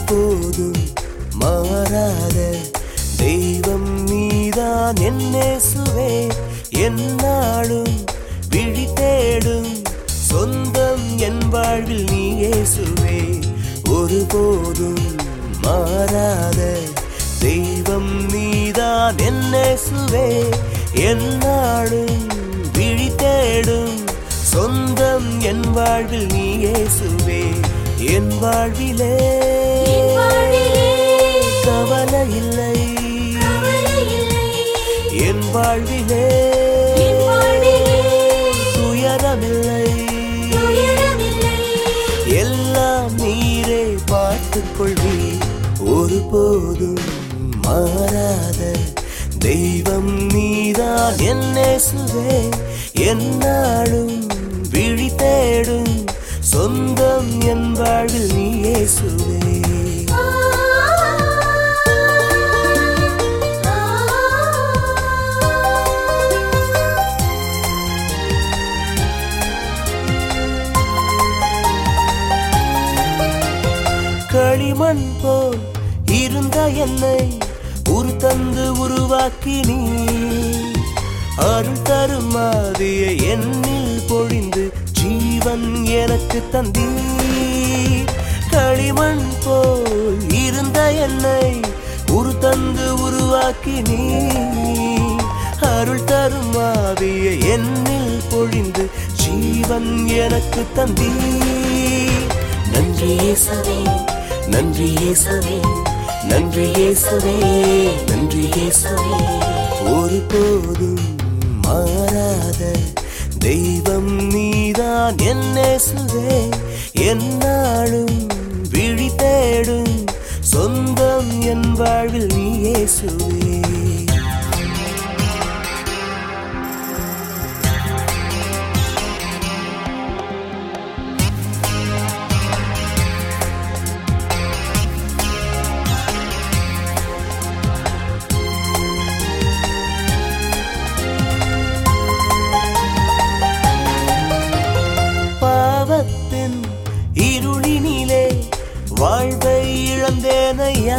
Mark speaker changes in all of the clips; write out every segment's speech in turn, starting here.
Speaker 1: ஒருபோதும் மாறாத தெய்வம் நீதான் என்னேசுவே என்னாலும் விழி தேடும் சொந்தம் என் வாழ்வில் நீ இயேசுவே ஒருபோதும் மாறாத தெய்வம் நீதான் என்னேசுவே என்னாலும் விழி தேடும் சொந்தம் என் வாழ்வில் நீ இயேசுவே என் வாழ்விலே
Speaker 2: என் வாழ்விலே
Speaker 1: கவலை இல்லை
Speaker 2: கவலை இல்லை.
Speaker 1: என் வாழ்விலே
Speaker 2: என் வாழ்விலே
Speaker 1: துயரமில்லை
Speaker 2: துயரமில்லை.
Speaker 1: எல்லாம் நீரே பார்த்துக் கொள்வி ஒருபோதும் மாறாத தெய்வம் நீதான் என்னேசுவே என்னாலும் விழி தேடும் சொந்தம் என் வாழ்வில் நீ இயேசுவே
Speaker 2: ஆ, ஆ,
Speaker 1: களிமண் போல் இருந்த என்னை உரு தந்து உருவாக்கி நீ அருள் தரும் மாதிய என்னில் பொழிந்து ஜீவன் எனக்கு தந்தீ களிமண் போல் இருந்த என்னை உரு தந்து உருவாக்கி நீ அருள் தரும் ஆவிய என்னில் பொழிந்து ஜீவன் எனக்கு தந்தீ நன்றி இயேசுவே நன்றி இயேசுவே நன்றி இயேசுவே நன்றி இயேசுவே ஒருபோதும் மாறாத தெய்வம் நீதான் என்னேசுவே என்னாலும் விழி தேடும் சொந்தம் என் வாழ்வில் நீ இயேசுவே பாவத்தின் இருளினிலே வாழ்வை இழந்தேனையா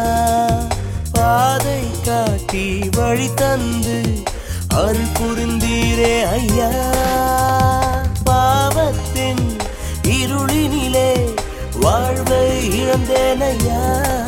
Speaker 1: பாதை காட்டி வழி தந்து அருள் புரிந்தீரே ஐயா பாவத்தின் இருளினிலே வாழ்வை இழந்தேனையா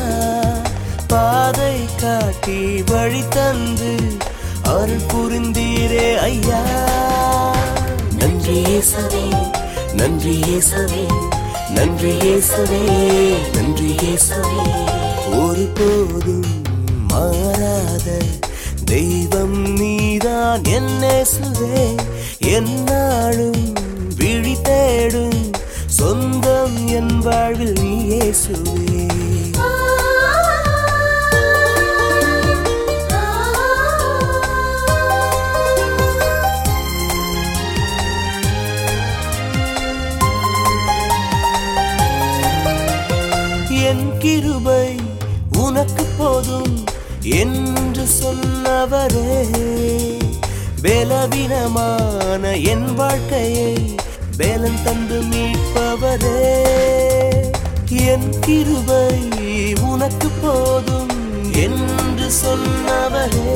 Speaker 1: பாதை காட்டி வழி தந்து அருள் புரிந்தீரே ஐயா நன்றி இயேசுவே நன்றி இயேசுவே நன்றி இயேசுவே நன்றி இயேசுவே ஒருபோதும் மாறாத தெய்வம் நீதான் என்னேசுவே என்னாலும் விழி தேடும் சொந்தம் என் வாழ்வில் நீ இயேசுவே
Speaker 2: ஆ, ஆ.
Speaker 1: என் கிருபை உனக்கு போதும் என்று சொன்னவரே பலவீனமான என் வாழ்க்கையை பேலன் தந்து மீட்பவரே என் கிருபை உனக்கு போதும் என்று சொன்னவரே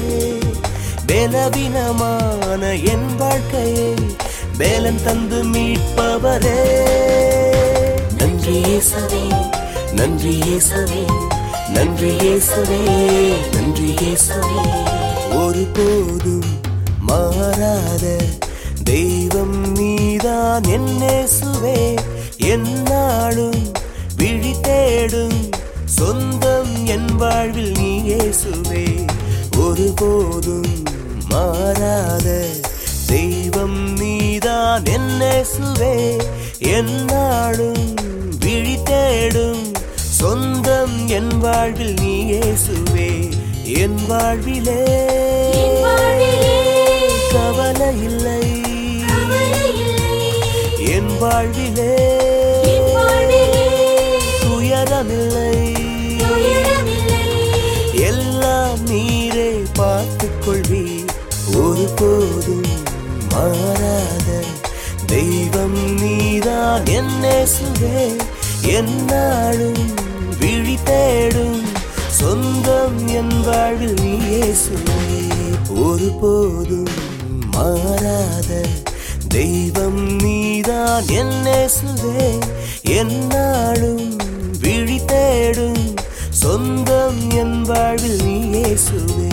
Speaker 1: பலவீனமான என் வாழ்க்கையை பேலன் தந்து மீட்பவரே நன்றி இயேசுவே நன்றி இயேசுவே நன்றி இயேசுவே நன்றி இயேசுவே ஒருபோதும் மாறாத தெய்வம் நீதான் என்னேசுவே என்னாலும் விழி தேடும் சொந்தம் என் வாழ்வில் நீ இயேசுவே ஒருபோதும் மாறாத தெய்வம் நீதான் என்னேசுவே என்னாலும் விழி தேடும் சொந்தம் என் வாழ்வில் நீ இயேசுவே என் வாழ்விலே
Speaker 2: என் வாழ்விலே
Speaker 1: கவலை இல்லை
Speaker 2: கவலை இல்லை.
Speaker 1: என் வாழ்விலே
Speaker 2: என் வாழ்விலே
Speaker 1: துயரமில்லை
Speaker 2: துயரமில்லை.
Speaker 1: எல்லாம் நீரே பார்த்துக் கொள்வி ஒருபோதும் மாறாத தெய்வம் நீதான் என்னேசுவே என்னாலும் விழி தேடும் சொந்தம் என் வாழ்வில் நீ இயேசுவே ஒருபோதும் மாறாத தெய்வம் நீதான் என் இயேசுவே என்னாலும் விழி தேடும் சொந்தம் என் வாழ்வில் நீ இயேசுவே